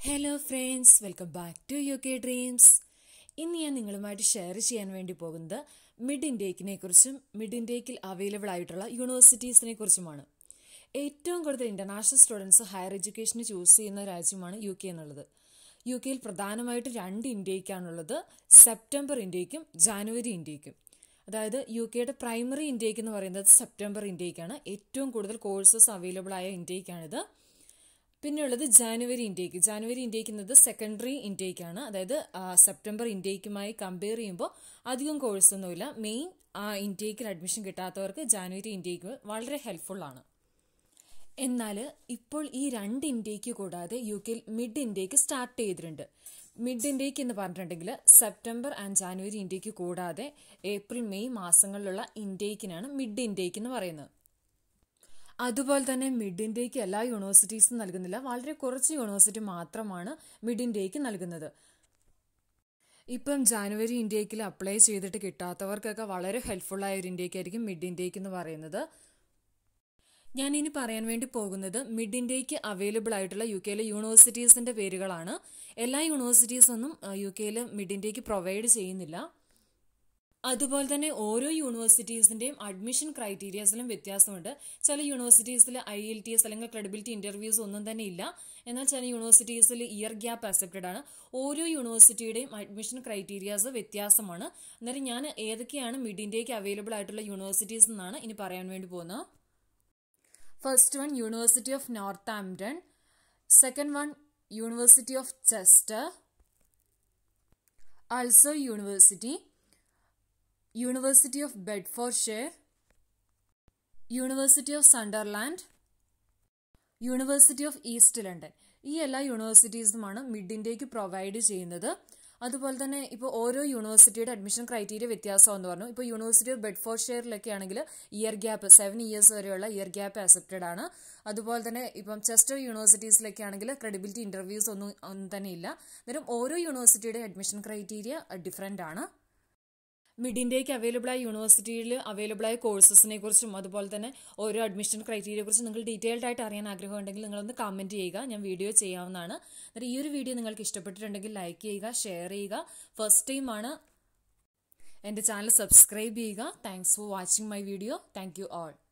hello friends welcome back to U K Dreams ഇന്ന് ഞാൻ നിങ്ങളുമായിട്ട് ഷെയർ ചെയ്യാൻ വേണ്ടി പോകുന്നത് മിഡ് ഇൻടേക്കിനെ കുറിച്ചും മിഡ് ഇൻടേക്കിൽ അവൈലബിൾ ആയിട്ടുള്ള യൂണിവേഴ്സിറ്റീസിനെ കുറിച്ചുമാണ് ഏറ്റവും കൂടുതൽ ഇന്റർനാഷണൽ സ്റ്റുഡൻസ് ഹയർ എഡ്യൂക്കേഷന് ചൂസ് ചെയ്യുന്ന രാജ്യമാണ് യു കെ എന്നുള്ളത് യു കെയിൽ പ്രധാനമായിട്ട് രണ്ട് ഇൻടേക്കാണുള്ളത് സെപ്റ്റംബർ ഇൻടേക്കും ജാനുവരി ഇൻടേക്കും അതായത് യു കെയുടെ പ്രൈമറി ഇൻടേക്ക് എന്ന് പറയുന്നത് സെപ്റ്റംബർ ഇൻടേക്കാണ് ഏറ്റവും കൂടുതൽ കോഴ്സസ് അവൈലബിൾ ആയ ഇൻടേക്കാണിത് പിന്നെയുള്ളത് ജാനുവരി ഇൻടേക്ക് ജാനുവരി ഇൻടേക്ക് എന്നത് സെക്കൻഡറി ഇൻടേക്ക് ആണ് അതായത് ആ, സെപ്റ്റംബർ ഇൻടേക്കുമായി കമ്പയർ ചെയ്യുമ്പോൾ അധികം കോഴ്സ് ഒന്നുമില്ല മെയിൻ ആ ഇൻടേക്കിൽ അഡ്മിഷൻ കിട്ടാത്തവർക്ക് ജാനുവരി ഇൻടേക്ക് വളരെ ഹെൽപ്ഫുൾ ആണ് എന്നാൽ ഇപ്പോൾ ഈ രണ്ട് ഇൻടേക്ക് കൂടാതെ യു കെയിൽ മിഡ് ഇൻടേക്ക് സ്റ്റാർട്ട് ചെയ്തിട്ടുണ്ട് മിഡ് ഇൻടേക്ക് എന്ന് പറഞ്ഞിട്ടുണ്ടെങ്കിൽ സെപ്റ്റംബർ ആൻഡ് ജാനുവരി ഇൻടേക്ക് കൂടാതെ ഏപ്രിൽ മെയ് മാസങ്ങളിലുള്ള ഇൻടേക്കിനാണ് മിഡ് ഇൻടേക്ക് എന്ന് പറയുന്നത് അതുപോലെ തന്നെ മിഡ് ഇൻടേക്ക് എല്ലാ യൂണിവേഴ്സിറ്റീസും നൽകുന്നില്ല വളരെ കുറച്ച് യൂണിവേഴ്സിറ്റി മാത്രമാണ് മിഡ് ഇൻടേക്ക് നൽകുന്നത് ഇപ്പം ജാനുവരി ഇൻടേക്കിൽ അപ്ലൈ ചെയ്തിട്ട് കിട്ടാത്തവർക്കൊക്കെ വളരെ ഹെൽപ്ഫുൾ ആയ ഒരു ഇൻടേക്ക് ആയിരിക്കും മിഡ് ഇൻടേക്ക് എന്ന് പറയുന്നത് ഞാൻ ഇനി പറയാൻ വേണ്ടി പോകുന്നത് മിഡ് ഇൻഡേക്ക് അവൈലബിൾ ആയിട്ടുള്ള യു കെയിലെ യൂണിവേഴ്സിറ്റീസിന്റെ പേരുകളാണ് എല്ലാ യൂണിവേഴ്സിറ്റീസ് ഒന്നും യു കെയിൽ മിഡ് ഇൻഡേക്ക് പ്രൊവൈഡ് ചെയ്യുന്നില്ല അതുപോലെ തന്നെ ഓരോ യൂണിവേഴ്സിറ്റീസിന്റെയും അഡ്മിഷൻ ക്രൈറ്റീരിയസിലും വ്യത്യാസമുണ്ട് ചില യൂണിവേഴ്സിറ്റീസിൽ ഐ എൽ ടി എസ് അല്ലെങ്കിൽ ക്രെഡിബിലിറ്റി ഇന്റർവ്യൂസ് ഒന്നും തന്നെ ഇല്ല എന്നാൽ ചില യൂണിവേഴ്സിറ്റീസിൽ ഇയർ ഗ്യാപ്പ് അക്സെപ്റ്റഡ് ആണ് ഓരോ യൂണിവേഴ്സിറ്റിയുടെയും അഡ്മിഷൻ ക്രൈറ്റീരിയാസ് വ്യത്യാസമാണ് അന്നേരം ഞാൻ ഏതൊക്കെയാണ് മിഡ് ഇൻഡേക്ക് അവൈലബിൾ ആയിട്ടുള്ള യൂണിവേഴ്സിറ്റീസ് എന്നാണ് ഇനി പറയാൻ വേണ്ടി പോകുന്നത് first one university of Northampton second one university of Chester also university university of Bedfordshire university of Sunderland university of East London ഈ എല്ലാ യൂണിവേഴ്സിറ്റീസുമാണ് മിഡ് ഇൻഡേക്ക് പ്രൊവൈഡ് ചെയ്യുന്നത് അതുപോലെ തന്നെ ഇപ്പോൾ ഓരോ യൂണിവേഴ്സിറ്റിയുടെ അഡ്മിഷൻ ക്രൈറ്റീരിയ വ്യത്യാസമെന്ന് പറഞ്ഞു ഇപ്പോൾ യൂണിവേഴ്സിറ്റി ഓഫ് ബെഡ്ഫോർഡ് ഷെയറിലൊക്കെ ആണെങ്കിൽ ഇയർ ഗ്യാപ്പ് സെവൻ ഇയേഴ്സ് വരെയുള്ള ഇയർ ഗ്യാപ്പ് അക്സെപ്റ്റഡ് ആണ് അതുപോലെ തന്നെ ഇപ്പം ചെസ്റ്റർ യൂണിവേഴ്സിറ്റീസിലൊക്കെ ആണെങ്കിൽ ക്രെഡിബിലിറ്റി ഇന്റർവ്യൂസ് ഒന്നും ഒന്നും തന്നെ ഇല്ല അന്നേരം ഓരോ യൂണിവേഴ്സിറ്റിയുടെ അഡ്മിഷൻ ക്രൈറ്റീരിയ ഡിഫറെൻ്റ് ആണ് മിഡ് ഇന്ത്യക്ക് അവൈലബിൾ ആയ യൂണിവേഴ്സിറ്റിയിൽ അവൈലബിൾ ആയ കോഴ്സസിനെ കുറിച്ചും അതുപോലെ തന്നെ ഓരോ അഡ്മിഷൻ ക്രൈറ്റീരിയയെ കുറിച്ചും നിങ്ങൾ ഡീറ്റെയിൽഡ് ആയിട്ട് അറിയാൻ ആഗ്രഹമുണ്ടെങ്കിൽ നിങ്ങളൊന്ന് കമന്റ് ചെയ്യുക ഞാൻ വീഡിയോ ചെയ്യാവുന്നതാണ് എന്നിട്ട് ഈ ഒരു വീഡിയോ നിങ്ങൾക്ക് ഇഷ്ടപ്പെട്ടിട്ടുണ്ടെങ്കിൽ ലൈക്ക് ചെയ്യുക ഷെയർ ചെയ്യുക ഫസ്റ്റ് ടൈം ആണ് എൻ്റെ ചാനൽ സബ്സ്ക്രൈബ് ചെയ്യുക thanks for watching my video thank you all